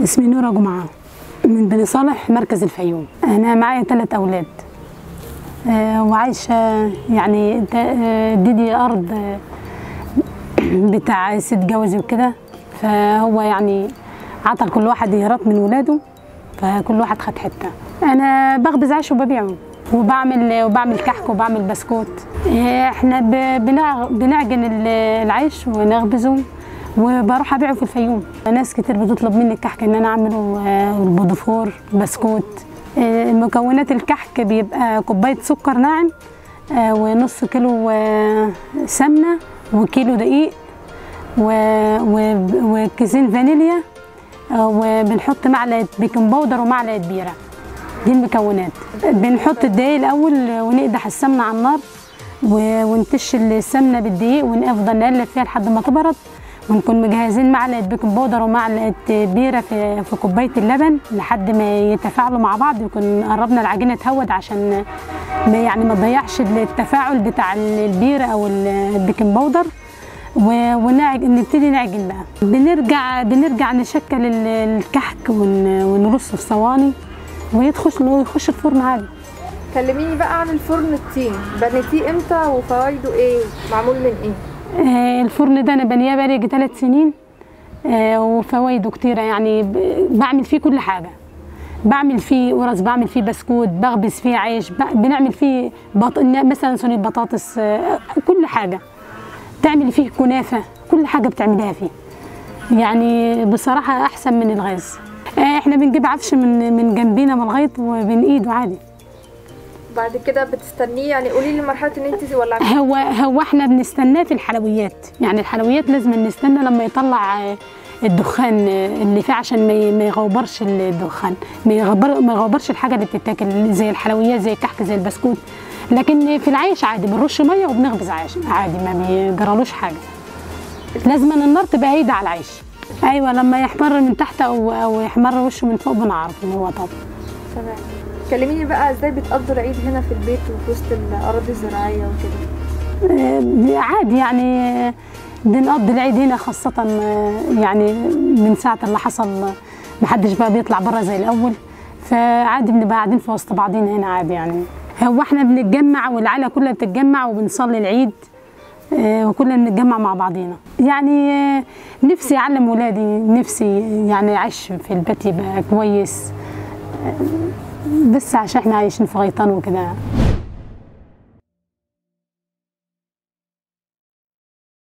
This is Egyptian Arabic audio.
اسمي نورة جمعة من بني صالح مركز الفيوم أنا معايا ثلاث أولاد آه، وعايشة يعني د- آه، دي أرض آه، بتاع ست جوزي وكده فهو يعني عطى كل واحد إيراد من ولاده فكل واحد خد حتة أنا بخبز عيش وببيعه وبعمل وبعمل كحك وبعمل بسكوت آه، احنا ب- بنع- بنعجن ال- العيش ونخبزه وبروح ابيعه في الفيوم ناس كتير بتطلب مني الكحك ان انا اعمله آه، البودفور بسكوت آه، مكونات الكحك بيبقى كوبايه سكر ناعم آه، ونص كيلو آه، سمنه وكيلو دقيق و- و- وكيسين فانيليا آه، وبنحط معلقه بيكنج باودر ومعلقه بيره دي المكونات بنحط الدقيق الاول ونقدح السمنه على النار و- ونتش السمنه بالدقيق ونفضل نقلب فيها لحد ما تبرد ونكون مجهزين معلقه بيكنج باودر ومعلقه بيره في في كوبايه اللبن لحد ما يتفاعلوا مع بعض يكون قربنا العجينه تهود عشان ما يعني ما تضيعش التفاعل بتاع البيره او البيكنج باودر و- ونعج... نبتدي نعجن بقى بنرجع بنرجع نشكل ال- الكحك ون... ونرصه في صواني ويدخل ويخش الفرن عادي كلميني بقى عن الفرن الطين بنيتيه امتى وفوايده ايه معمول من ايه آه، الفرن ده انا بنيه بقالي ثلاث سنين آه، وفوائده كتيرة يعني ب- بعمل فيه كل حاجة بعمل فيه قرص بعمل فيه بسكوت بخبز فيه عيش ب- بنعمل فيه بط... مثلا صينية بطاطس آه، كل حاجة تعمل فيه كنافة كل حاجة بتعملها فيه يعني بصراحة أحسن من الغاز آه، احنا بنجيب عفش من من جنبينا من الغيط وبنقيده عادي بعد كده بتستنيه يعني قولي لي مرحله ان انت ولعتيه هو هو احنا بنستناه في الحلويات يعني الحلويات لازم نستنى لما يطلع آه، الدخان آه، اللي فيه عشان ما ي- ما يغوبرش الدخان ما يغبر ما يغوبرش الحاجه اللي بتتاكل زي الحلويات زي الكحك زي البسكوت لكن في العيش عادي بنرش ميه وبنخبز عيش عادي ما بيجرالوش حاجه لازم النار تبقى هايده على العيش ايوه لما يحمر من تحت او او يحمر وشه من فوق بنعرف ان هو طبعا تمام كلميني بقى ازاي بتقضوا العيد هنا في البيت وفي وسط الاراضي الزراعيه وكده آه، عادي يعني آه، بنقضي العيد هنا خاصة آه، يعني من ساعة اللي حصل آه، محدش بقى بيطلع بره زي الأول فعادي بنبقى قاعدين في وسط بعضينا هنا عادي يعني هو احنا بنتجمع والعيلة كلها بتتجمع وبنصلي العيد آه، وكلنا بنتجمع مع بعضينا يعني آه، نفسي أعلم ولادي نفسي يعني أعيش في البيت يبقى كويس آه، بس عشان احنا عايشين في غيطان وكده